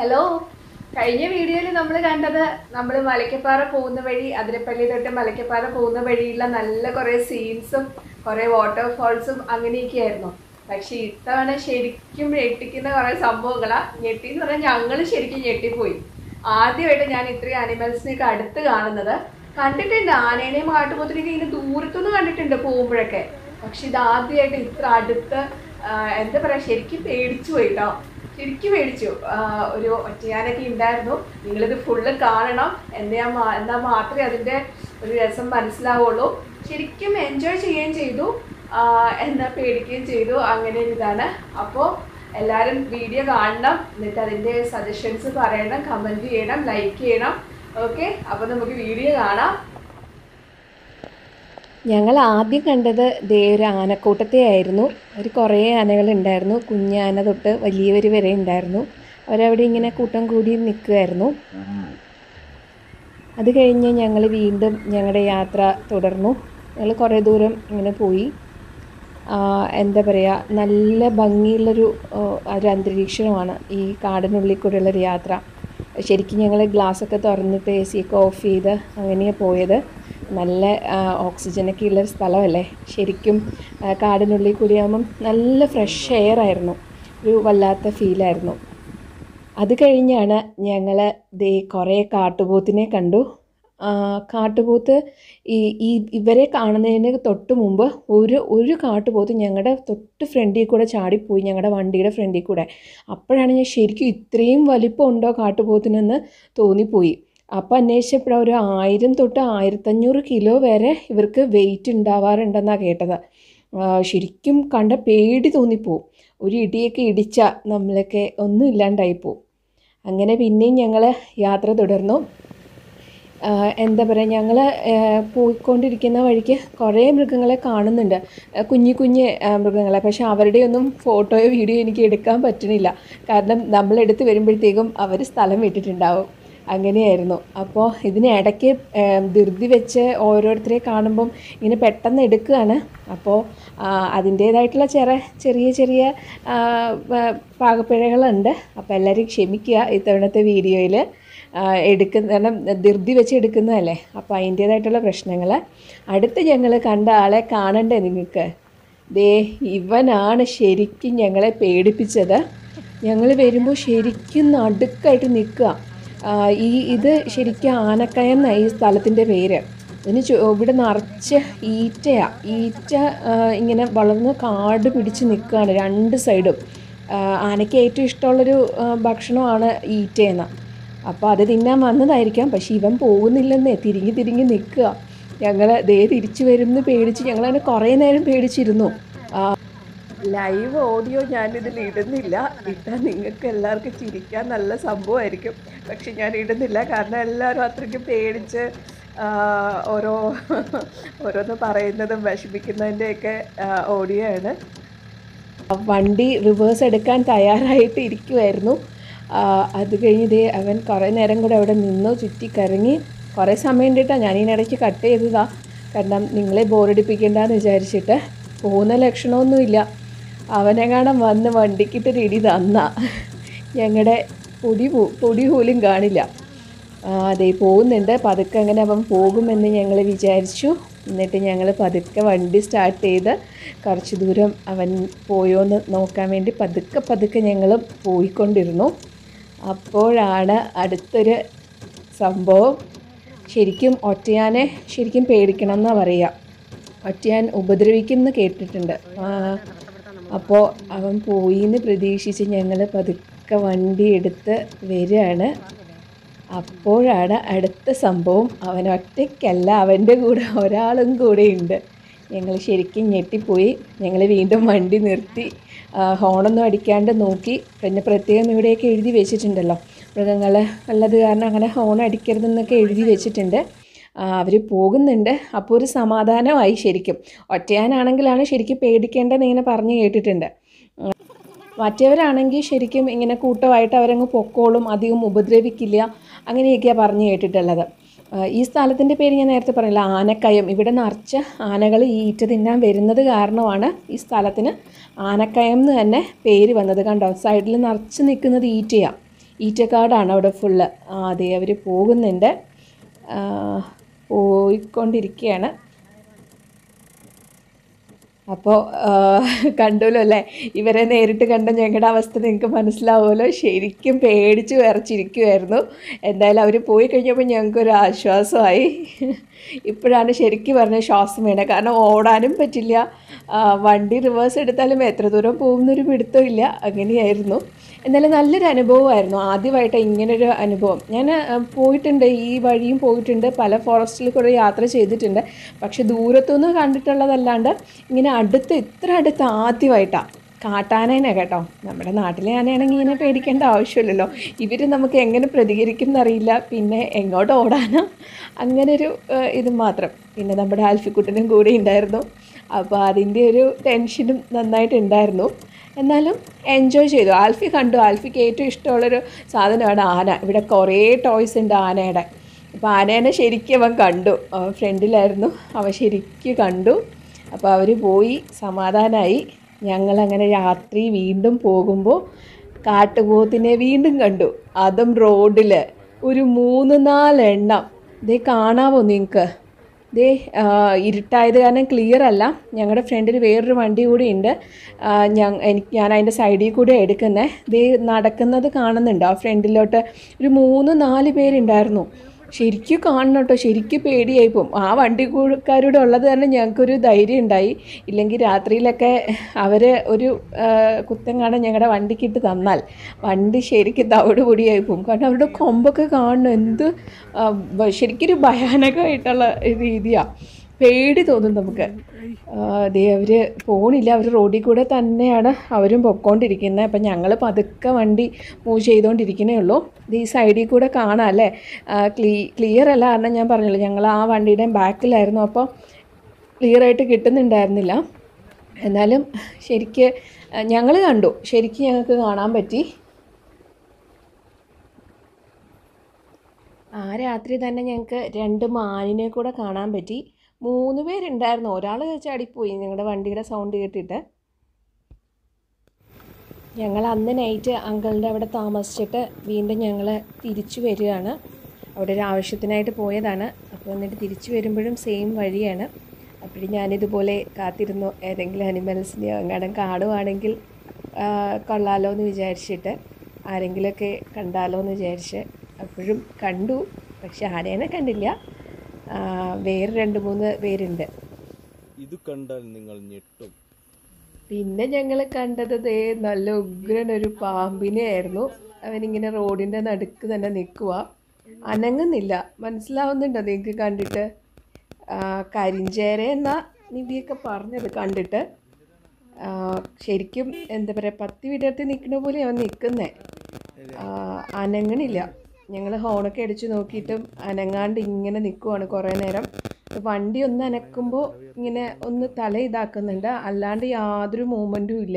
Hello കഴിഞ്ഞ വീഡിയോയിൽ നമ്മൾ കണ്ടത് നമ്മൾ മലക്കപ്പാറ പോകുന്ന വഴി അതിരപ്പള്ളി തൊട്ട് മലക്കപ്പാറ പോകുന്ന വഴിയുള്ള നല്ല കുറേ സീൻസും കുറേ വാട്ടർഫാൾസും അങ്ങനെയൊക്കെയായിരുന്നു പക്ഷെ ഇത്തവണ ശരിക്കും ഞെട്ടിക്കുന്ന കുറേ സംഭവങ്ങളാണ് ഞെട്ടി എന്ന് പറഞ്ഞാൽ ഞങ്ങൾ ശരിക്കും ഞെട്ടിപ്പോയി ആദ്യമായിട്ട് ഞാൻ ഇത്രയും അനിമൽസിനെയൊക്കെ അടുത്ത് കാണുന്നത് കണ്ടിട്ടുണ്ട് ആനേനെയും കാട്ടുപോത്തിനെയൊക്കെ ഇങ്ങനെ ദൂരത്തുനിന്ന് കണ്ടിട്ടുണ്ട് പോകുമ്പോഴൊക്കെ പക്ഷെ ഇത് ആദ്യമായിട്ട് ഇത്ര അടുത്ത് ആ, എന്താ പറയാ ശരിക്കും പേടിച്ചു പോയി കേട്ടോ ശരിക്കും പേടിച്ചു ആ, ഒരു ഒറ്റയാനൊക്കെ ഉണ്ടായിരുന്നു നിങ്ങളിത് ഫുള്ള് കാണണം എന്നാ മാ- എന്നാൽ മാത്രമേ അതിൻ്റെ ഒരു രസം മനസ്സിലാവുള്ളൂ ശരിക്കും എൻജോയ് ചെയ്യുകയും ചെയ്തു ആ, എന്നാ പേടിക്കുകയും ചെയ്തു അങ്ങനെ ഒരു ഇതാണ് അപ്പോൾ എല്ലാവരും വീഡിയോ കാണണം എന്നിട്ട് അതിൻ്റെ സജഷൻസ് പറയണം കമൻറ്റ് ചെയ്യണം ലൈക്ക് ചെയ്യണം ഓക്കെ അപ്പോൾ നമുക്ക് വീഡിയോ കാണാം ഞങ്ങൾ ആദ്യം കണ്ടത് ദേ ഒരു ആനക്കൂട്ടത്തെ ആയിരുന്നു ഒരു കുറേ ആനകളുണ്ടായിരുന്നു കുഞ്ഞാന തൊട്ട് വലിയവർ വരെ ഉണ്ടായിരുന്നു അവരവിടെ ഇങ്ങനെ കൂട്ടം കൂടി നിൽക്കുമായിരുന്നു അത് കഴിഞ്ഞ് ഞങ്ങൾ വീണ്ടും ഞങ്ങളുടെ യാത്ര തുടർന്നു ഞങ്ങൾ കുറേ ദൂരം ഇങ്ങനെ പോയി ആ, എന്താ പറയുക നല്ല ഭംഗിയുള്ളൊരു ആ, ഒരു അന്തരീക്ഷമാണ് ഈ കാടിനുള്ളിൽ കൂടെയുള്ളൊരു യാത്ര ശരിക്കും ഞങ്ങൾ ഗ്ലാസ്സൊക്കെ തുറന്നിട്ട് എ സി ഒക്കെ ഓഫ് ചെയ്ത് അങ്ങനെയാണ് പോയത് നല്ല ആ, ഓക്സിജനൊക്കെ ഉള്ളൊരു സ്ഥലമല്ലേ ശരിക്കും ആ, കാടിനുള്ളിൽ കൂടിയാകുമ്പം നല്ല ഫ്രഷ് എയർ ആയിരുന്നു ഒരു വല്ലാത്ത ഫീലായിരുന്നു അത് കഴിഞ്ഞാണ് ഞങ്ങൾ ദേ കുറേ കാട്ടുപോത്തിനെ കണ്ടു ആ, കാട്ടുപോത്ത് ഈ ഈ ഇവരെ കാണുന്നതിന് തൊട്ട് മുമ്പ് ഒരു ഒരു കാട്ടുപോത്ത് ഞങ്ങളുടെ തൊട്ട് ഫ്രണ്ടിൽ കൂടെ ചാടിപ്പോയി ഞങ്ങളുടെ വണ്ടിയുടെ ഫ്രണ്ടിൽ കൂടെ അപ്പോഴാണ് ഞാൻ ശരിക്കും ഇത്രയും വലിപ്പം ഉണ്ടോ കാട്ടുപോത്തിനെന്ന് തോന്നിപ്പോയി അപ്പോൾ അന്വേഷിച്ചപ്പോഴാണ് ഒരു ആയിരം തൊട്ട് ആയിരത്തഞ്ഞൂറ് കിലോ വരെ ഇവർക്ക് വെയിറ്റ് ഉണ്ടാവാറുണ്ടെന്നാണ് കേട്ടത് ആ, ശരിക്കും കണ്ട പേടി തോന്നിപ്പോവും ഒരു ഇടിയൊക്കെ ഇടിച്ചാൽ നമ്മളൊക്കെ ഒന്നും ഇല്ലാണ്ടായിപ്പോവും അങ്ങനെ പിന്നെയും ഞങ്ങൾ യാത്ര തുടർന്നു ആ, എന്താ പറയുക ഞങ്ങൾ പോയിക്കൊണ്ടിരിക്കുന്ന വഴിക്ക് കുറേ മൃഗങ്ങളെ കാണുന്നുണ്ട് ആ, കുഞ്ഞു കുഞ്ഞ് ആ, മൃഗങ്ങളെ പക്ഷെ അവരുടെയൊന്നും ഫോട്ടോയോ വീഡിയോ എനിക്ക് എടുക്കാൻ പറ്റുന്നില്ല കാരണം നമ്മളെടുത്ത് വരുമ്പോഴത്തേക്കും അവർ സ്ഥലം വിട്ടിട്ടുണ്ടാവും അങ്ങനെയായിരുന്നു അപ്പോൾ ഇതിനിടയ്ക്ക് ആ, ധൃതി വെച്ച് ഓരോരുത്തരെ കാണുമ്പം ഇങ്ങനെ പെട്ടെന്ന് എടുക്കുകയാണ് അപ്പോൾ അതിൻ്റേതായിട്ടുള്ള ചെറിയ ചെറിയ ചെറിയ ആ, പ- പാകപ്പിഴകളുണ്ട് അപ്പോൾ എല്ലാവരും ക്ഷമിക്കുക ഇത്തവണത്തെ വീഡിയോയിൽ എടുക്കുന്ന കാരണം ധൃതി വെച്ച് എടുക്കുന്നതല്ലേ അപ്പോൾ അതിൻ്റേതായിട്ടുള്ള പ്രശ്നങ്ങൾ അടുത്ത് ഞങ്ങൾ കണ്ട ആളെ കാണണ്ടേ നിങ്ങൾക്ക് ദേ ഇവനാണ് ശരിക്കും ഞങ്ങളെ പേടിപ്പിച്ചത് ഞങ്ങൾ വരുമ്പോൾ ശരിക്കും നടുക്കായിട്ട് നിൽക്കുക ഈ ഇത് ശരിക്കും ആനക്കയം എന്നാണ് ഈ സ്ഥലത്തിൻ്റെ പേര് ഇതിന് ചു ഇവിടെ നിറച്ച് ഈറ്റയാ ഈറ്റ ആ, ഇങ്ങനെ വളർന്ന് കാട് പിടിച്ച് നിൽക്കുകയാണ് രണ്ട് സൈഡും ആ, ആനയ്ക്ക് ഏറ്റവും ഇഷ്ടമുള്ളൊരു ആ, ഭക്ഷണമാണ് ഈറ്റയെന്ന് അപ്പോൾ അത് തിന്നാൻ വന്നതായിരിക്കാം പക്ഷെ ഇവൻ പോകുന്നില്ലെന്നേ തിരിഞ്ഞ് തിരിഞ്ഞ് നിൽക്കുക ഞങ്ങൾ ദേ തിരിച്ചു വരും എന്ന് പേടിച്ച് ഞങ്ങളതിനെ കുറേ നേരം പേടിച്ചിരുന്നു ലൈവ് ഓഡിയോ ഞാനിതിൽ ഇടുന്നില്ല ഇട്ടാൽ നിങ്ങൾക്ക് എല്ലാവർക്കും ചിരിക്കാൻ നല്ല സംഭവമായിരിക്കും പക്ഷെ ഞാൻ ഇടുന്നില്ല കാരണം എല്ലാവരും അത്രയ്ക്ക് പേടിച്ച് ആ, ഓരോ ഓരോന്ന് പറയുന്നതും വിഷമിക്കുന്നതിൻ്റെയൊക്കെ ഓഡിയോ ആണ് വണ്ടി റിവേഴ്സ് എടുക്കാൻ തയ്യാറായിട്ട് ഇരിക്കുമായിരുന്നു ആ, അത് കഴിഞ്ഞ് ദേ അവൻ കുറേ നേരം കൂടെ അവിടെ നിന്നു ചുറ്റി കറങ്ങി കുറേ സമയം ഉണ്ടിട്ടാണ് ഞാൻ ഇതിനിടയ്ക്ക് കട്ട് ചെയ്തതാ കാരണം നിങ്ങളെ ബോറടിപ്പിക്കേണ്ടെന്ന് വിചാരിച്ചിട്ട് പോകുന്ന ലക്ഷണമൊന്നുമില്ല അവനെങ്ങാണം വന്ന് വണ്ടിക്കിട്ടൊരു ഇടി തന്ന ഞങ്ങളുടെ പൊടി പോ പൊടി പോലും കാണില്ല ആ, അതെ പോകുന്നുണ്ട് പതുക്കെ അങ്ങനെ അവൻ പോകുമെന്ന് ഞങ്ങൾ വിചാരിച്ചു എന്നിട്ട് ഞങ്ങൾ പതുക്കെ വണ്ടി സ്റ്റാർട്ട് ചെയ്ത് കുറച്ച് ദൂരം അവൻ പോയോന്ന് നോക്കാൻ വേണ്ടി പതുക്കെ പതുക്കെ ഞങ്ങൾ പോയിക്കൊണ്ടിരുന്നു അപ്പോഴാണ് അടുത്തൊരു സംഭവം ശരിക്കും ഒറ്റയാനെ ശരിക്കും പേടിക്കണം എന്നാണ് പറയുക ഒറ്റയാൻ ഉപദ്രവിക്കും എന്ന് കേട്ടിട്ടുണ്ട് ആ, അപ്പോൾ അവൻ പോയി എന്ന് പ്രതീക്ഷിച്ച് ഞങ്ങൾ പതുക്കെ വണ്ടി എടുത്ത് വരികയാണ് അപ്പോഴാണ് അടുത്ത സംഭവം അവൻ ഒറ്റയ്ക്കല്ല അവൻ്റെ കൂടെ ഒരാളും കൂടെ ഉണ്ട് ഞങ്ങൾ ശരിക്കും ഞെട്ടിപ്പോയി ഞങ്ങൾ വീണ്ടും വണ്ടി നിർത്തി ആ, ഹോണൊന്നും അടിക്കാണ്ട് നോക്കി പിന്നെ പ്രത്യേകം ഇവിടെയൊക്കെ എഴുതി വെച്ചിട്ടുണ്ടല്ലോ മൃഗങ്ങൾ ഉള്ളത് കാരണം അങ്ങനെ ഹോൺ അടിക്കരുതെന്നൊക്കെ എഴുതി വെച്ചിട്ടുണ്ട് അവർ പോകുന്നുണ്ട് അപ്പോൾ ഒരു സമാധാനമായി ശരിക്കും ഒറ്റയാനാണെങ്കിലാണ് ശരിക്കും പേടിക്കേണ്ടതെന്ന് ഇങ്ങനെ പറഞ്ഞു കേട്ടിട്ടുണ്ട് മറ്റവരാണെങ്കിൽ ശരിക്കും ഇങ്ങനെ കൂട്ടമായിട്ട് അവരങ്ങ് പൊക്കോളും അധികം ഉപദ്രവിക്കില്ല അങ്ങനെയൊക്കെയാണ് പറഞ്ഞു കേട്ടിട്ടുള്ളത് ആ, ഈ സ്ഥലത്തിൻ്റെ പേര് ഞാൻ നേരത്തെ പറഞ്ഞില്ല ആനക്കയം ഇവിടെ നിറച്ച് ആനകൾ ഈ ഈറ്റ തിന്നാൻ വരുന്നത് കാരണമാണ് ഈ സ്ഥലത്തിന് ആനക്കയം എന്ന് തന്നെ പേര് വന്നത് കണ്ടോ സൈഡിൽ നിറച്ച് നിൽക്കുന്നത് ഈറ്റയാണ് ഈറ്റക്കാടാണ് അവിടെ ഫുള്ള് ആ അതെ അവർ പോകുന്നുണ്ട് ആ, പോയിക്കൊണ്ടിരിക്കുകയാണ് അപ്പോൾ കണ്ടുല്ലോ അല്ലേ ഇവരെ നേരിട്ട് കണ്ട ഞങ്ങളുടെ അവസ്ഥ നിങ്ങൾക്ക് മനസ്സിലാവുമല്ലോ ശരിക്കും പേടിച്ച് വിറച്ചിരിക്കുമായിരുന്നു എന്തായാലും അവർ പോയി കഴിഞ്ഞപ്പോൾ ഞങ്ങൾക്കൊരു ആശ്വാസമായി ഇപ്പോഴാണ് ശരിക്കും പറഞ്ഞ ശ്വാസം വേണേ കാരണം ഓടാനും പറ്റില്ല ആ, വണ്ടി റിവേഴ്സ് എടുത്താലും എത്ര ദൂരം പോകുന്നൊരു പിടുത്തം ഇല്ല അങ്ങനെയായിരുന്നു എന്നാലും നല്ലൊരു അനുഭവമായിരുന്നു ആദ്യമായിട്ട് ഇങ്ങനൊരു അനുഭവം ഞാൻ ആ, പോയിട്ടുണ്ട് ഈ വഴിയും പോയിട്ടുണ്ട് പല ഫോറസ്റ്റിൽ കൂടെ യാത്ര ചെയ്തിട്ടുണ്ട് പക്ഷെ ദൂരത്തുനിന്ന് കണ്ടിട്ടുള്ളതല്ലാണ്ട് ഇങ്ങനെ അടുത്ത് ഇത്ര അടുത്ത് ആദ്യമായിട്ടാണ് കാട്ടാനേനെ കേട്ടോ നമ്മുടെ നാട്ടിലെ ആനയാണെങ്കിൽ ഇങ്ങനെ പേടിക്കേണ്ട ആവശ്യമില്ലല്ലോ ഇവർ നമുക്ക് എങ്ങനെ പ്രതികരിക്കും എന്നറിയില്ല പിന്നെ എങ്ങോട്ട് ഓടാനോ അങ്ങനൊരു ഏഹ്, ഇത് മാത്രം പിന്നെ നമ്മുടെ ആൽഫിക്കുട്ടനും കൂടെ ഉണ്ടായിരുന്നു അപ്പോൾ അതിൻ്റെ ഒരു ടെൻഷനും നന്നായിട്ടുണ്ടായിരുന്നു എന്നാലും എൻജോയ് ചെയ്തു ആൽഫി കണ്ടു ആൽഫിക്ക് ഏറ്റവും ഇഷ്ടമുള്ളൊരു സാധനമാണ് ആന ഇവിടെ കുറേ ടോയ്സ് ഉണ്ട് ആനയുടെ അപ്പോൾ ആനേനെ ശരിക്കും അവൻ കണ്ടു അവൻ ഫ്രണ്ടിലായിരുന്നു അവൻ ശരിക്കും കണ്ടു അപ്പോൾ അവർ പോയി സമാധാനമായി ഞങ്ങളങ്ങനെ രാത്രി വീണ്ടും പോകുമ്പോൾ കാട്ടുപോത്തിനെ വീണ്ടും കണ്ടു അതും റോഡിൽ ഒരു മൂന്ന് നാലെണ്ണം ഇതേ കാണാവോ നിങ്ങൾക്ക് ദേ ആ, ഇരുട്ടായത് കാരണം ക്ലിയർ അല്ല ഞങ്ങളുടെ ഫ്രണ്ടിൽ വേറൊരു വണ്ടി കൂടി ഉണ്ട് ആ, ഞാൻ എനിക്ക് ഞാൻ അതിൻ്റെ സൈഡിൽ കൂടെ എടുക്കുന്നത് ദേ നടക്കുന്നത് കാണുന്നുണ്ട് ആ ഫ്രണ്ടിലോട്ട് ഒരു മൂന്ന് നാല് പേരുണ്ടായിരുന്നു ശരിക്കും കാണണം കേട്ടോ ശരിക്കും പേടിയായി പോകും ആ വണ്ടി കൂക്കാരുടെ ഉള്ളത് തന്നെ ഞങ്ങൾക്കൊരു ധൈര്യം ഉണ്ടായി ഇല്ലെങ്കിൽ രാത്രിയിലൊക്കെ അവർ ഒരു ആ, കുത്തം കാണാൻ ഞങ്ങളുടെ വണ്ടിക്കിട്ട് തന്നാൽ വണ്ടി ശരിക്കും തവിട് പൊടിയായി പോകും കാരണം അവരുടെ കൊമ്പൊക്കെ കാണണം എന്ത് ആ, ബ- ശരിക്കും ഒരു ഭയാനകമായിട്ടുള്ള രീതിയാണ് പേടി തോന്നും നമുക്ക് അതേ അവർ പോണില്ല അവർ റോഡിൽ കൂടെ തന്നെയാണ് അവരും പൊക്കോണ്ടിരിക്കുന്നത് അപ്പം ഞങ്ങൾ പതുക്കെ വണ്ടി മൂവ് ചെയ്തുകൊണ്ടിരിക്കുന്നേ ഉള്ളൂ ഇത് ഈ സൈഡിൽ കൂടെ കാണാം അല്ലേ ക്ലീ ക്ലിയർ അല്ല കാരണം ഞാൻ പറഞ്ഞല്ലോ ഞങ്ങൾ ആ വണ്ടിയുടെ ബാക്കിലായിരുന്നു അപ്പോൾ ക്ലിയർ ആയിട്ട് കിട്ടുന്നുണ്ടായിരുന്നില്ല എന്നാലും ശരിക്ക് ഞങ്ങൾ കണ്ടു ശരിക്കും ഞങ്ങൾക്ക് കാണാൻ പറ്റി ആ രാത്രി തന്നെ ഞങ്ങൾക്ക് രണ്ട് മാനിനെ കൂടെ കാണാൻ പറ്റി മൂന്ന് പേരുണ്ടായിരുന്നു ഒരാൾ ചാടിപ്പോയി ഞങ്ങളുടെ വണ്ടിയുടെ സൗണ്ട് കേട്ടിട്ട് ഞങ്ങൾ അന്ന് നൈറ്റ് അങ്കിളിൻ്റെ അവിടെ താമസിച്ചിട്ട് വീണ്ടും ഞങ്ങൾ തിരിച്ചു വരികയാണ് അവിടെ ഒരു ആവശ്യത്തിനായിട്ട് പോയതാണ് അപ്പോൾ എന്നിട്ട് തിരിച്ചു വരുമ്പോഴും സെയിം വഴിയാണ് അപ്പോഴും ഞാനിതുപോലെ കാത്തിരുന്നു ഏതെങ്കിലും അനിമൽസിനെയോ എങ്ങാനും കാണുവാണെങ്കിൽ ആ, കൊള്ളാലോ എന്ന് വിചാരിച്ചിട്ട് ആരെങ്കിലുമൊക്കെ കണ്ടാലോ എന്ന് വിചാരിച്ച് അപ്പോഴും കണ്ടു പക്ഷെ ആനേനെ കണ്ടില്ല ആ, വേറെ രണ്ട് മൂന്ന് പേരുണ്ട് ഇത് കണ്ടാൽ നിങ്ങൾ ഞെട്ടും പിന്നെ ഞങ്ങൾ കണ്ടത് ദേ നല്ല ഉഗ്രൻ ഒരു പാമ്പിനെ ആയിരുന്നു അവനിങ്ങനെ റോഡിൻ്റെ നടുക്ക് തന്നെ നിൽക്കുക അനങ്ങുന്നില്ല മനസ്സിലാവുന്നുണ്ടോ നിങ്ങൾക്ക് കണ്ടിട്ട് ആ, കരിഞ്ചേര എന്നാ നിവിയൊക്കെ പറഞ്ഞത് കണ്ടിട്ട് ആ, ശരിക്കും എന്താ പറയുക പത്തി വിടർത്തി നിൽക്കുന്ന പോലെ അവൻ നിൽക്കുന്നേ അനങ്ങണില്ല ഞങ്ങൾ ഹോണൊക്കെ അടിച്ച് നോക്കിയിട്ടും അനങ്ങാണ്ട് ഇങ്ങനെ നിൽക്കുവാണ് കുറേ നേരം വണ്ടി ഒന്ന് അനക്കുമ്പോൾ ഇങ്ങനെ ഒന്ന് തല ഇതാക്കുന്നുണ്ട് അല്ലാണ്ട് യാതൊരു മൂവ്മെൻറ്റും ഇല്ല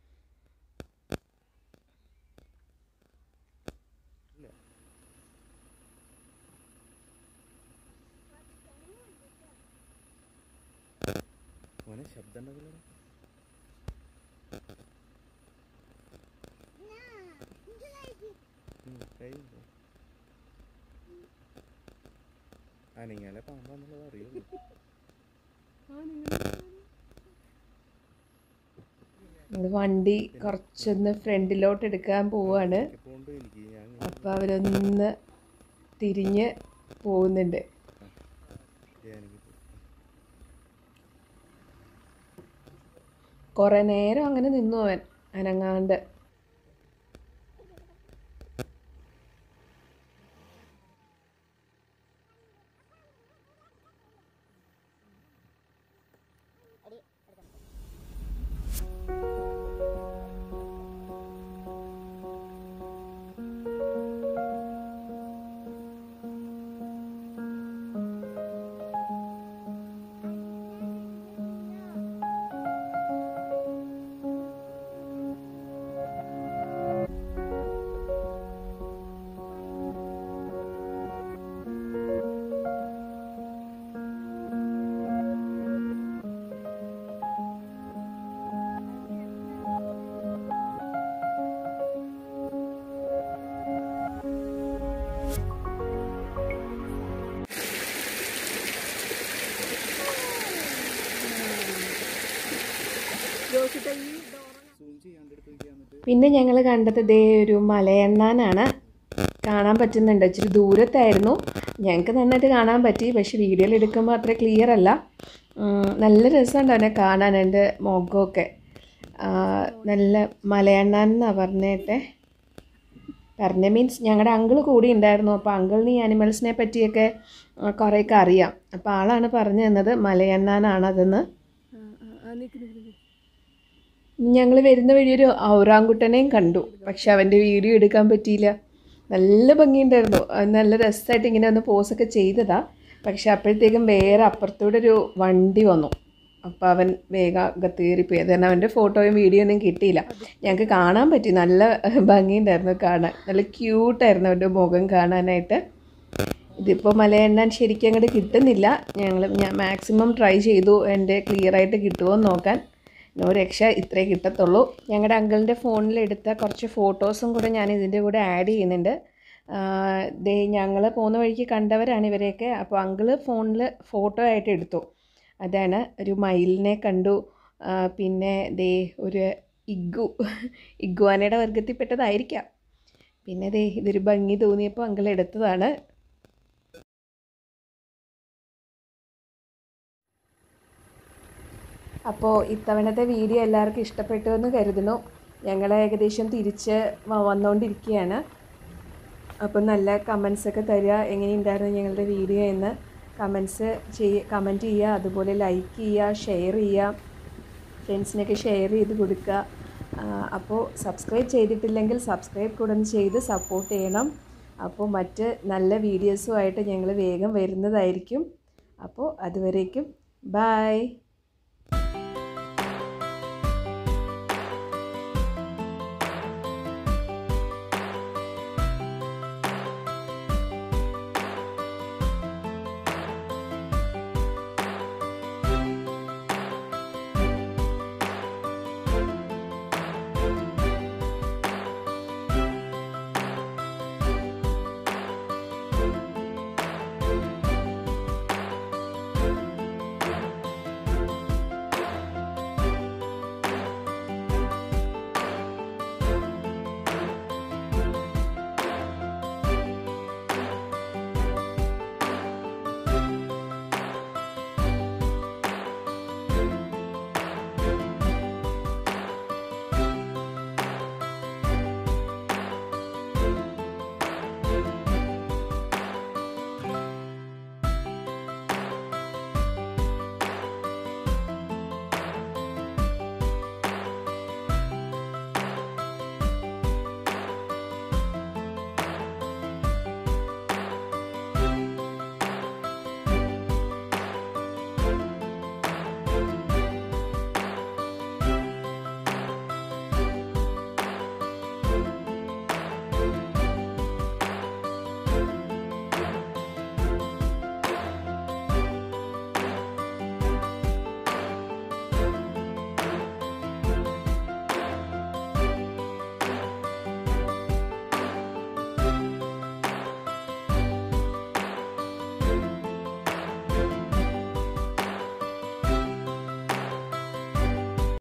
മോനെ ശബ്ദം ഉണ്ടാവില്ലടാ ഉം, കഴിയുമ്പോ. അനങ്ങിയാലേ പാമ്പാന്നുള്ളത് അറിയുള്ളൂ ഞങ്ങൾ വണ്ടി കുറച്ചൊന്ന് ഫ്രണ്ടിലോട്ട് എടുക്കാൻ പോവാണ് പോണ്ട് എനിക്ക് ഞാൻ അപ്പോൾ അവരൊന്ന് തിരിഞ്ഞ് പോകുന്നുണ്ട് എനിക്ക് കുറേ നേരം അങ്ങനെ നിന്നു അവൻ അനങ്ങാണ്ട് പിന്നെ ഞങ്ങൾ കണ്ടത് ദേ ഒരു മലയണ്ണാനാണ് കാണാൻ പറ്റുന്നുണ്ട് ഇച്ചിരി ദൂരത്തായിരുന്നു ഞങ്ങൾക്ക് നന്നായിട്ട് കാണാൻ പറ്റി പക്ഷെ വീഡിയോയിൽ എടുക്കുമ്പോൾ അത്ര ക്ലിയർ അല്ല ഉം, നല്ല രസമുണ്ട് അവനെ കാണാൻ എൻ്റെ മുഖമൊക്കെ ആ, നല്ല മലയണ്ണാൻ എന്നാണ് പറഞ്ഞേട്ടെ പറഞ്ഞ മീൻസ് ഞങ്ങളുടെ അങ്കിൾ കൂടി ഉണ്ടായിരുന്നു അപ്പോൾ അങ്കിളിന് ഈ ആനിമൽസിനെ പറ്റിയൊക്കെ ആ, കുറേയൊക്കെ അറിയാം അപ്പോൾ ആളാണ് പറഞ്ഞു തന്നത് മലയണ്ണാനാണതെന്ന് ഞങ്ങൾ വരുന്ന വഴി ഒരു ഔറാങ്കുട്ടനെയും കണ്ടു പക്ഷെ അവൻ്റെ വീഡിയോ എടുക്കാൻ പറ്റിയില്ല നല്ല ഭംഗിയുണ്ടായിരുന്നു അത് നല്ല രസമായിട്ട് ഇങ്ങനെ ഒന്ന് പോസൊക്കെ ചെയ്തതാ പക്ഷെ അപ്പോഴത്തേക്കും വേറെ അപ്പുറത്തൂടെ ഒരു വണ്ടി വന്നു അപ്പോൾ അവൻ വേഗം അകത്ത് കയറിപ്പോയി അത് കാരണം അവൻ്റെ ഫോട്ടോയും വീഡിയോ ഒന്നും കിട്ടിയില്ല ഞങ്ങൾക്ക് കാണാൻ പറ്റി നല്ല ഭംഗിയുണ്ടായിരുന്നു കാണാൻ നല്ല ക്യൂട്ടായിരുന്നു അവൻ്റെ മുഖം കാണാനായിട്ട് ഇതിപ്പോൾ മലയെണ്ണാൻ ശരിക്കും അങ്ങോട്ട് കിട്ടുന്നില്ല ഞങ്ങൾ ഞാൻ മാക്സിമം ട്രൈ ചെയ്തു എൻ്റെ ക്ലിയർ ആയിട്ട് കിട്ടുമോ എന്ന് നോക്കാൻ നോ രക്ഷ ഇത്രേ കിട്ടത്തുള്ളൂ ഞങ്ങളുടെ അങ്കിളിൻ്റെ ഫോണിൽ എടുത്ത കുറച്ച് ഫോട്ടോസും കൂടെ ഞാൻ ഇതിൻ്റെ കൂടെ ആഡ് ചെയ്യുന്നുണ്ട് ആഹ് ദേ ഞങ്ങൾ പോകുന്ന വഴിക്ക് കണ്ടവരാണ് ഇവരെയൊക്കെ അപ്പോൾ അങ്കിള് ഫോണിൽ ഫോട്ടോ ആയിട്ട് എടുത്തു അതാണ് ഒരു മയിലിനെ കണ്ടു ആഹ് പിന്നെ ദേ ഒരു ഇഗ്ഗു ഇഗ്വാനയുടെ വർഗത്തിൽപ്പെട്ടതായിരിക്കാം പിന്നെ ദേ ഇതൊരു ഭംഗി തോന്നിയപ്പോൾ അങ്കിൾ എടുത്തതാണ് അപ്പോൾ ഇത്തവണത്തെ വീഡിയോ എല്ലാവർക്കും ഇഷ്ടപ്പെട്ടു എന്ന് കരുതുന്നു ഞങ്ങൾ ഏകദേശം തിരിച്ച് വ- വന്നുകൊണ്ടിരിക്കുകയാണ് അപ്പോൾ നല്ല കമൻസ് ഒക്കെ തരിക എങ്ങനെയുണ്ടായിരുന്നു ഞങ്ങളുടെ വീഡിയോ എന്ന് കമൻസ് ചെയ്യ കമൻറ്റ് ചെയ്യുക അതുപോലെ ലൈക്ക് ചെയ്യുക ഷെയർ ചെയ്യുക ഫ്രണ്ട്സിനൊക്കെ ഷെയർ ചെയ്ത് കൊടുക്കുക ആ, അപ്പോൾ സബ്സ്ക്രൈബ് ചെയ്തിട്ടില്ലെങ്കിൽ സബ്സ്ക്രൈബ് കൂടെ ഒന്ന് ചെയ്ത് സപ്പോർട്ട് ചെയ്യണം അപ്പോൾ മറ്റ് നല്ല വീഡിയോസുമായിട്ട് ഞങ്ങൾ വേഗം വരുന്നതായിരിക്കും അപ്പോൾ അതുവരേക്കും ബായ്